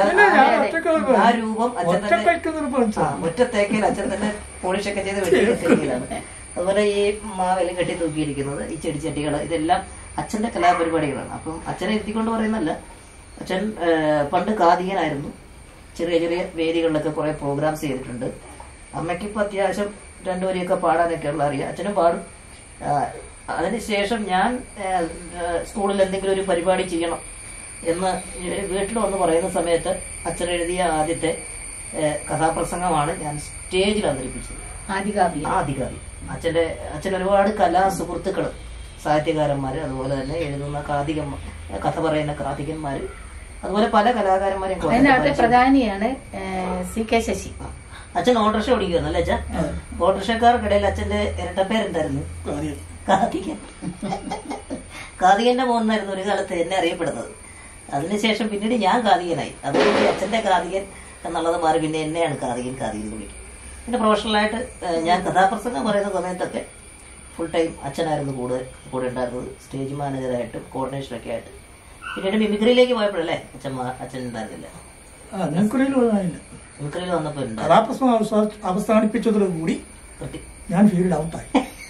ആ- ആ രൂപം അച്ഛൻ തന്നെ ആ, മുറ്റത്തേക്കൽ അച്ഛൻ തന്നെ പോളിഷൊക്കെ ചെയ്ത് വെട്ടിയിരിക്കുകയാണ് അതുപോലെ ഈ മാവിലും കെട്ടി തൂക്കിയിരിക്കുന്നത് ഈ ചെടിച്ചട്ടികൾ ഇതെല്ലാം അച്ഛന്റെ കലാപരിപാടികളാണ് അപ്പം അച്ഛനെ എത്തിക്കൊണ്ട് പറയുന്നല്ല അച്ഛൻ ആ, പണ്ട് കാതികനായിരുന്നു ചെറിയ ചെറിയ വേദികളിലൊക്കെ കുറെ പ്രോഗ്രാംസ് ചെയ്തിട്ടുണ്ട് അമ്മയ്ക്ക് ഇപ്പൊ അത്യാവശ്യം രണ്ടു വരിയൊക്കെ പാടാനൊക്കെ ഉള്ള അറിയാം അച്ഛനും പാടും ആ, അതിനുശേഷം ഞാൻ ആ, ആ, സ്കൂളിൽ എന്തെങ്കിലും ഒരു പരിപാടി ചെയ്യണം എന്ന് വീട്ടിൽ വന്ന് പറയുന്ന സമയത്ത് അച്ഛൻ എഴുതിയ ആദ്യത്തെ ഏഹ്, കഥാപ്രസംഗമാണ് ഞാൻ സ്റ്റേജിൽ അവതരിപ്പിച്ചത് ആദികാവ്യം ആധികാരി അച്ഛന്റെ അച്ഛൻ ഒരുപാട് കലാ സുഹൃത്തുക്കൾ സാഹിത്യകാരന്മാര് അതുപോലെ തന്നെ എഴുതുന്ന കാതികന്മ കഥ പറയുന്ന കാതികന്മാര് അതുപോലെ പല കലാകാരന്മാരെയും കുറെ അതിനകത്തെ പ്രധാനിയാണ് ഏ, സി കെ ശശി അച്ഛൻ ഓട്ടോറിക്ഷ ഓടിക്കുന്നു അല്ലേ അച്ഛൻ ഓട്ടോറിക്ഷക്കാർക്കിടയിൽ അച്ഛന്റെ ഇരട്ടപ്പേരുണ്ടായിരുന്നു കാതികൻ കാതികന്റെ മോന്നായിരുന്നു ഒരു കാലത്ത് എന്നെ അറിയപ്പെടുന്നത് അതിനുശേഷം പിന്നീട് ഞാൻ കാതികനായി അതുകൊണ്ട് അച്ഛന്റെ കാതികൻ എന്നുള്ളത് മാറി പിന്നെ എന്നെയാണ് കാതികൻ കാതികൻ എന്ന് വിളിക്കും പിന്നെ പ്രൊഫഷണലായിട്ട് ഏഹ്, ഞാൻ കഥാപ്രസംഗം പറയുന്ന സമയത്തൊക്കെ ഫുൾ ടൈം അച്ഛനായിരുന്നു കൂടെ കൂടെ ഉണ്ടായിരുന്നത് സ്റ്റേജ് മാനേജറായിട്ടും കോർഡിനേഷനൊക്കെ ആയിട്ട് പിന്നീട് മിമിക്രിയിലേക്ക് പോയപ്പോഴല്ലേ അച്ഛൻ മാ- അച്ഛൻ ഉണ്ടായിരുന്നില്ല ഞങ്ങൾക്കൊരു വന്നതില്ല മിമിക്രിയിൽ വന്നപ്പോൾ ഉണ്ടായിരുന്നു കഥാപ്രശ്നം അവസാ- അവസാനിപ്പിച്ചതോടുകൂടി കിട്ടി ഞാൻ ഫീൽഡ് ഔട്ടായി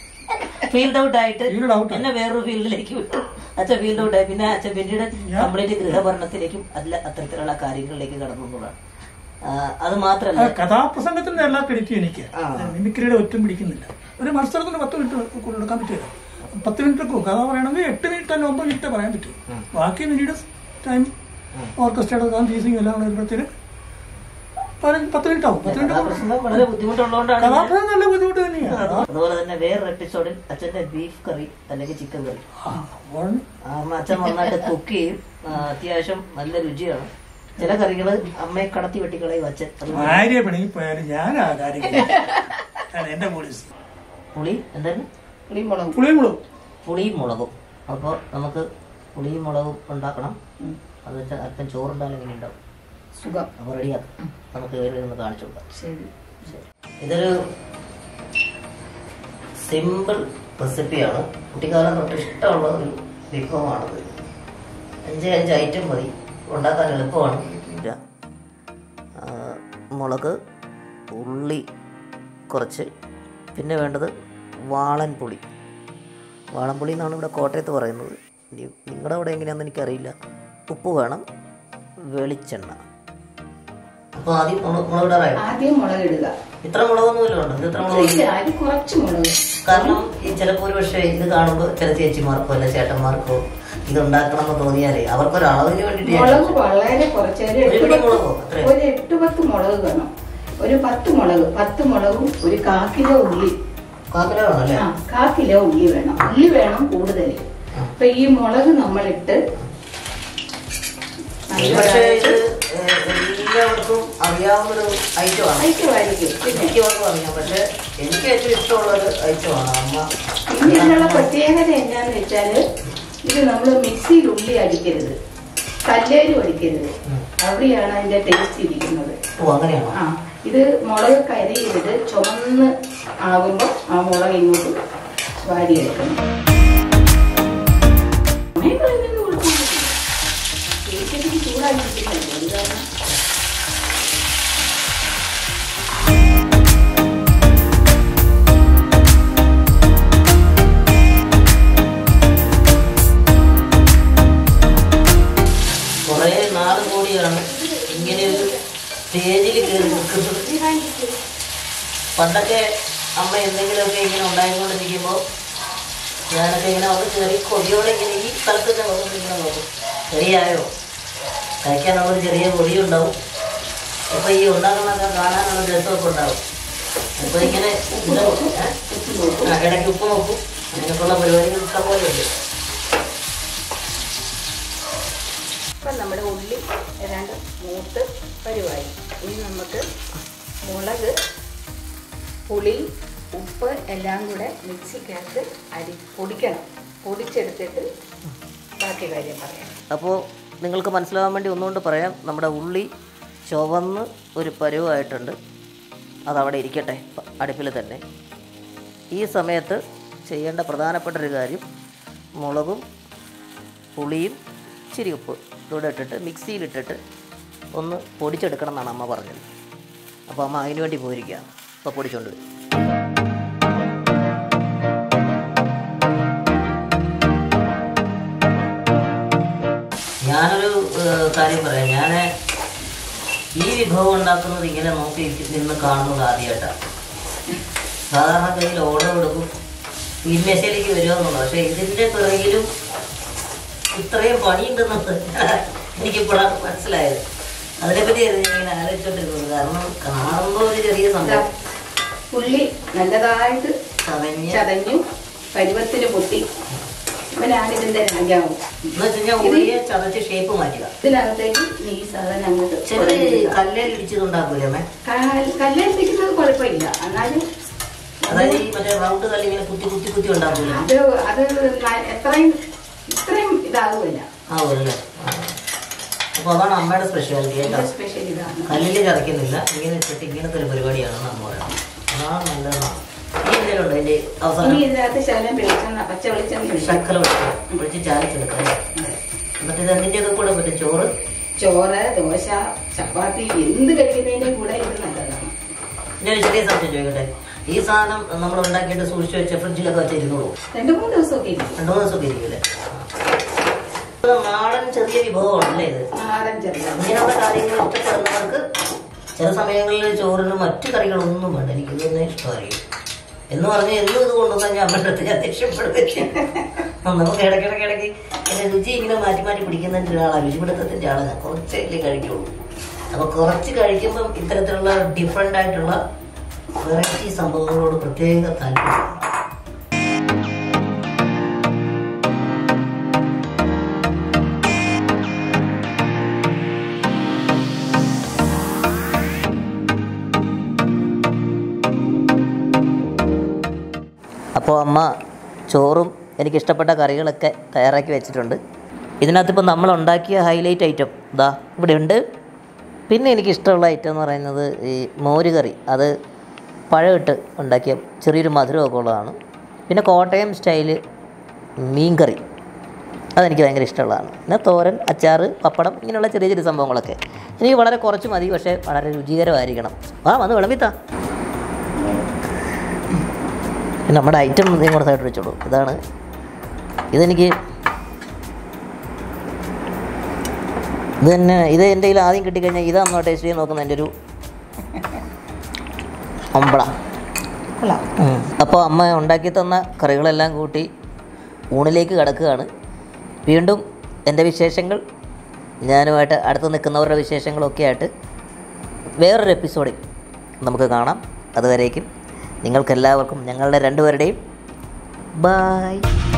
ഫീൽഡ് ഔട്ട് ആയിട്ട് ഫീൽഡ് ഔട്ട് എന്നെ വേറൊരു ഫീൽഡിലേക്ക് വിട്ടു അച്ഛൻ ഫീൽഡ് ഔട്ട് ആയി പിന്നെ അച്ഛൻ പിന്നീട് കംപ്ലീറ്റ് ഗൃഹഭരണത്തിലേക്കും അല്ല അത്തരത്തിലുള്ള കാര്യങ്ങളിലേക്ക് കടന്നു എന്നുള്ളതാണ് ആ, അത് മാത്രല്ല കഥാപ്രസംഗത്തിന്റെ എല്ലാ ക്രെഡിറ്റും എനിക്ക് ആ. മിമിക്രിയുടെ ഒറ്റും പിടിക്കുന്നില്ല ഒരു മത്സരത്തിന് പത്ത് മിനിറ്റ് കൊടുക്കാൻ പറ്റില്ല പത്ത് മിനിറ്റ് കഥ പറയണമെങ്കിൽ എട്ട് മിനിറ്റ് തന്നെ ഒമ്പത് മിനിറ്റ് പറയാൻ പറ്റും ബാക്കി പിന്നീട് ടൈം ഓർക്കസ്ട്രയുടെ ഫീസിങ് എല്ലാം കൂടെ വരുമ്പോഴത്തേന് പതിനഞ്ച് പത്ത് മിനിറ്റ് ആവും പത്ത് മിനിറ്റ് കഥാപ്രസംഗം വളരെ ബുദ്ധിമുട്ടുള്ളതുകൊണ്ടാണ് ഞാൻ- കഥാപ്രസംഗം നല്ല ബുദ്ധിമുട്ട് തന്നെയാണ് അതുപോലെ തന്നെ വേറൊരു എപ്പിസോഡിൽ അച്ഛന്റെ ബീഫ് കറി അല്ലെങ്കിൽ ചിക്കൻ കറി ആ, അപ്പോൾ ആ, അച്ഛൻ നന്നായിട്ട് കുക്ക് ചെയ്യും ആ, അത്യാവശ്യം നല്ല രുചിയാണ് ചില കറികള് അമ്മയെ കടത്തി വെട്ടിക്കളയും അച്ഛൻ അത് ഭാര്യ പിണങ്ങി പോയാലും ഞാൻ ആ കാര്യം അതാണ് എന്റെ പോലീസ് പുളി എന്തായിരുന്നു പുളിമുളകും പുളിയും മുളകും പുളിയും മുളകും അപ്പോൾ നമുക്ക് പുളിയും മുളകും ഉണ്ടാക്കണം അത് വെച്ചാൽ അല്പം ചോറുണ്ടാൽ എങ്ങനെ ഉണ്ടാവും സുഖം അപ്പോൾ റെഡിയാക്കാം നമുക്ക് കയറി ഒന്ന് കാണിച്ചു കൊടുക്കാം ശരി ഇതൊരു സിമ്പിൾ റെസിപ്പിയാണ് കുട്ടിക്കാലം തൊട്ട് ഇഷ്ടമുള്ള ഒരു വിഭവമാണത് അഞ്ച് അഞ്ച് ഐറ്റം മതി ഉണ്ടാക്കാൻ എളുപ്പമാണ് ആ, മുളക് ഉള്ളി കുറച്ച് പിന്നെ വേണ്ടത് വാളൻ പുളി വാളൻപുളി എന്നാണ് ഇവിടെ കോട്ടയത്ത് പറയുന്നത് ഇനി നിങ്ങളുടെ അവിടെ എങ്ങനെയാണെന്ന് എനിക്കറിയില്ല ഉപ്പ് വേണം വെളിച്ചെണ്ണ അപ്പോൾ ആദ്യം മുളക് മുളകിടാറായോ ആദ്യം മുളക് ഇടുക ഇത്ര മുളകൊന്നുമില്ല ഉണ്ട് ഇത് ഇത്ര മുളക് ഇല്ല അതിൽ കുറച്ച് മുളക് കാരണം ഈ ചിലപ്പോൾ ഒരു പക്ഷേ ഇത് കാണുമ്പോൾ ചില ചേച്ചിമാർക്കോ അല്ല ചേട്ടന്മാർക്കോ ഇത് ഉണ്ടാക്കണം എന്ന് തോന്നിയാലേ അവർക്കൊരു അളവിന് വേണ്ടിയിട്ട് ഞാൻ മുളക് വളരെ കുറച്ച് ഒരു ഒരു എട്ട് പിടി പത്ത് മുളകോ അത്രയോ ഒരു എട്ട് പത്ത് മുളക് വേണം ഒരു പത്ത് മുളക് പത്ത് മുളകും ഒരു കാ കിലോ ഉള്ളി കാക്കില വേണമല്ലേ ആ കാ കിലോ ഉള്ളി വേണം ഉള്ളി വേണം കൂടുതൽ അപ്പൊ ഈ മുളക് നമ്മളിട്ട് പക്ഷേ ഇത് ഏഹ്, എല്ലാവർക്കും അറിയാവുന്നൊരു ഐറ്റമാണ് അയക്കുമായിരിക്കും പിന്നെ മിക്കവർക്കും അറിയാം പക്ഷെ എനിക്ക് ഏറ്റവും ഇഷ്ടമുള്ള ഒരു ഐറ്റമാണ് അമ്മ പിന്നെ ഇതിനുള്ള പ്രത്യേകത എന്താന്ന് വെച്ചാല് ഇത് നമ്മൾ മിക്സിയിൽ ഉള്ളി അടിക്കരുത് കല്ലേലും അടിക്കരുത് അവിടെയാണ് അതിന്റെ ടേസ്റ്റ് ഇരിക്കുന്നത് ഓ അങ്ങനെയാണോ ആ ഇത് മുളക് കരിയരുത് ചുമന്ന് ആകുമ്പോൾ ആ മുളക് ഇങ്ങോട്ട് വാരിയെടുക്കണം സമയം കളയുന്നതിന് കുഴപ്പമൊന്നുമില്ല. ചേച്ചിക്ക് ചൂടായിരിക്കുന്നല്ലോ അത് കാരണം കുറേ നാൾ കൂടിയാണ് ഇങ്ങനെ ഒരു സ്റ്റേജിൽ കയറി നിൽക്കുന്നത് പണ്ടൊക്കെ അമ്മ എന്തെങ്കിലുമൊക്കെ ഇങ്ങനെ ഉണ്ടായിക്കൊണ്ടിരിക്കുമ്പോൾ ഞാനൊക്കെ ഇങ്ങനെ വന്ന് കയറി കൊതിയോടെ ഇങ്ങനെ ഈ സ്ഥലത്ത് തന്നെ വന്നിട്ട് ഇങ്ങനെ നോക്കും ശരിയായോ കഴിക്കാനുള്ളൊരു ചെറിയ പൊടിയുണ്ടാവും അപ്പോൾ ഈ ഉണ്ടാക്കുന്നതൊക്കെ കാണാനുള്ള രസമൊക്കെ ഉണ്ടാവും അപ്പോൾ ഇങ്ങനെ ഇത് ഏ? ആ, ഇടയ്ക്ക് ഉപ്പ് നോക്കും അങ്ങനെയൊക്കെയുള്ള പരിപാടികൾ ഇഷ്ടം പോലെ ഉണ്ട് ഇപ്പം നമ്മുടെ ഉള്ളി ഏതാണ്ട് മൂത്ത് പരിവായി ഇനി നമുക്ക് മുളക് പുളി ഉപ്പ് എല്ലാം കൂടെ മിക്സിക്കകത്ത് അരി പൊടിക്കണം പൊടിച്ചെടുത്തിട്ട് ബാക്കി കാര്യം പറയാം അപ്പോൾ നിങ്ങൾക്ക് മനസ്സിലാവാൻ വേണ്ടി ഒന്നുകൊണ്ട് പറയാം നമ്മുടെ ഉള്ളി ചുവന്ന് ഒരു പരുവായിട്ടുണ്ട് അതവിടെ ഇരിക്കട്ടെ പ- അടുപ്പിൽ തന്നെ ഈ സമയത്ത് ചെയ്യേണ്ട പ്രധാനപ്പെട്ട ഒരു കാര്യം മുളകും പുളിയും ഇച്ചിരി ഉപ്പ് ഇതൂടെ ഇട്ടിട്ട് മിക്സിയിലിട്ടിട്ട് ഒന്ന് പൊടിച്ചെടുക്കണം എന്നാണ് അമ്മ പറഞ്ഞത് അപ്പോൾ അമ്മ അതിന് വേണ്ടി പോയിരിക്കുകയാണ് അപ്പോൾ പൊടിച്ചുകൊണ്ട് വരും ഞാനൊരു ഏഹ്, കാര്യം പറയാം ഞാൻ ഈ വിഭവം ഉണ്ടാക്കുന്നത് ഇങ്ങനെ നോക്കി നിന്ന് കാണുന്നത് ആദ്യമായിട്ടാണ് സാധാരണ കയ്യിൽ ഓർഡർ കൊടുക്കും തീന്മേശയിലേക്ക് വരുമെന്നുള്ളത് പക്ഷേ ഇതിൻ്റെ പിറകിലും ഇത്രയും പണിയുണ്ടെന്നത് എനിക്കിപ്പോഴാണ് മനസ്സിലായത് അതിനെപ്പറ്റിയായിരുന്നു ഞാൻ ഇങ്ങനെ ആലോചിച്ചോണ്ടിരുന്നത് കാരണം കാണുമ്പോൾ ഒരു ചെറിയ സംഭവം ഉള്ളി നല്ലതായിട്ട് ചതഞ്ഞ് ചതഞ്ഞു പരുവത്തിന് പൊട്ടി ഇവനാണ് ഇതിന്റെ രാജാവ് എന്ന് വെച്ച് കഴിഞ്ഞാൽ ഉള്ളിയെ ചതച്ച് ഷേപ്പ് മാറ്റുക ഇതിനകത്തേക്ക് ഈ സാധനം അങ്ങോട്ട് ചില കല്ലേൽ ഇടിച്ചതുണ്ടാക്കൂലേ അമ്മേ കല്ലെടുപ്പിക്കുന്നത് കുഴപ്പമില്ല എന്നാലും അതായത് ഈ മറ്റേ റൗണ്ട് കല്ല് ഇങ്ങനെ കുത്തി കുത്തി കുത്തി ഉണ്ടാക്കൂലേ അത് അത് ന- എത്രയും ഇത്രയും ഇതാകുമല്ല ആവുമല്ലേ അപ്പോൾ അതാണ് അമ്മയുടെ സ്പെഷ്യാലിറ്റി കേട്ടോ എന്റെ സ്പെഷ്യൽ ഇതാണ് കല്ലിൽ ചതയ്ക്കുന്നില്ല ഇങ്ങനെ ഇട്ടിട്ട് ഇങ്ങനത്തെ ഒരു പരിപാടിയാണെന്ന് അമ്മ പറയുന്നത് അതാണ് നല്ലതാണ് ഈ എന്തെങ്കിലും ഉണ്ടോ ഇതിൻ്റെ ഇനി അവസാനം ഇതിനകത്ത് ശകലം വെളിച്ചെണ്ണ പച്ച വെളിച്ചെണ്ണ ഒഴിച്ച് ശക്കല ഒഴിച്ച് ഒഴിച്ച് ചാലിച്ചെടുക്കാം അല്ലേ? എന്നിട്ട് ഇത് എന്തിൻ്റെയൊക്കെ കൂടെ പറ്റും ചോറ് ചോറ് ദോശ ചപ്പാത്തി എന്ത് കഴിക്കുന്നതിന്റെ കൂടെ ഇത് നല്ലതാണ് ഞാൻ ഒരു ചെറിയ സംശയം ചോദിക്കട്ടെ ഈ സാധനം നമ്മൾ ഉണ്ടാക്കിയിട്ട് സൂക്ഷിച്ച് വെച്ച ഫ്രിഡ്ജിലൊക്കെ വെച്ച് ഇരുന്നോളൂ രണ്ടു മൂന്ന് ദിവസമൊക്കെ ഇരിക്കും രണ്ടു മൂന്ന് ദിവസമൊക്കെ ഇരിക്കില്ലേ ഇത് നാടൻ ചെറിയ വിഭവമാണല്ലേ ഇത് നാടൻ ചെറുതാണ് ഇങ്ങനെയുള്ള കാര്യങ്ങൾ ഇഷ്ടപ്പെടുന്നവർക്ക് ചില സമയങ്ങളിൽ ചോറിന് മറ്റു കറികളൊന്നും വേണ്ട എനിക്ക് ഇത് തന്നെ ഇഷ്ടമായിരിക്കും എന്ന് പറഞ്ഞ് എന്നും ഇത് കൊണ്ടുവന്നാൽ ഞാൻ അമ്മയുടെ അടുത്ത് ഞാൻ ദേഷ്യപ്പെടുകയില്ല നമുക്ക് ഇടയ്ക്കിടയ്ക്ക് ഇടയ്ക്ക് ഇങ്ങനെ രുചി ഇങ്ങനെ മാറ്റി മാറ്റി പിടിക്കുന്നതിൻ്റെ ഒരാളാണ് രുചിപിടുത്തത്തിൻ്റെ ആളാണ് ഞാൻ കുറച്ചല്ലേ കഴിക്കുള്ളൂ അപ്പോൾ കുറച്ച് കഴിക്കുമ്പം ഇത്തരത്തിലുള്ള ഡിഫറെൻ്റ് ആയിട്ടുള്ള വെറൈറ്റി സംഭവങ്ങളോട് പ്രത്യേക താല്പര്യം അപ്പോൾ അമ്മ ചോറും എനിക്കിഷ്ടപ്പെട്ട കറികളൊക്കെ തയ്യാറാക്കി വെച്ചിട്ടുണ്ട് ഇതിനകത്തിപ്പോൾ നമ്മൾ ഉണ്ടാക്കിയ ഹൈലൈറ്റ് ഐറ്റം ഇതാ ഇവിടെ ഉണ്ട് പിന്നെ എനിക്കിഷ്ടമുള്ള ഐറ്റം എന്ന് പറയുന്നത് ഈ മോര് കറി അത് പഴമിട്ട് ഉണ്ടാക്കിയ ചെറിയൊരു മധുരമൊക്കെ ഉള്ളതാണ് പിന്നെ കോട്ടയം സ്റ്റൈല് മീൻ കറി അതെനിക്ക് ഭയങ്കര ഇഷ്ടമുള്ളതാണ് പിന്നെ തോരൻ അച്ചാർ പപ്പടം ഇങ്ങനെയുള്ള ചെറിയ ചെറിയ സംഭവങ്ങളൊക്കെ എനിക്ക് വളരെ കുറച്ച് മതി പക്ഷേ വളരെ രുചികരമായിരിക്കണം ആ വന്ന് വിളമ്പിത്താ പിന്നെ നമ്മുടെ ഐറ്റം ഇതേ കൂടെ സൈഡ് വെച്ചോളൂ ഇതാണ് ഇതെനിക്ക് ഇത് തന്നെ ഇത് എൻ്റെ കയ്യിൽ ആദ്യം കിട്ടിക്കഴിഞ്ഞാൽ ഇതാണോ ടേസ്റ്റ് ചെയ്ത് നോക്കുന്ന എൻ്റെ ഒരു ഒമ്പള കൊള്ളാം അപ്പോൾ അമ്മ ഉണ്ടാക്കി തന്ന കറികളെല്ലാം കൂട്ടി ഊണിലേക്ക് കിടക്കുകയാണ് വീണ്ടും എൻ്റെ വിശേഷങ്ങൾ ഞാനുമായിട്ട് അടുത്ത് നിൽക്കുന്നവരുടെ വിശേഷങ്ങളൊക്കെ ആയിട്ട് വേറൊരു എപ്പിസോഡിൽ നമുക്ക് കാണാം അതുവരേക്കും നിങ്ങൾക്കെല്ലാവർക്കും ഞങ്ങളുടെ രണ്ടുപേരുടെയും ബായ്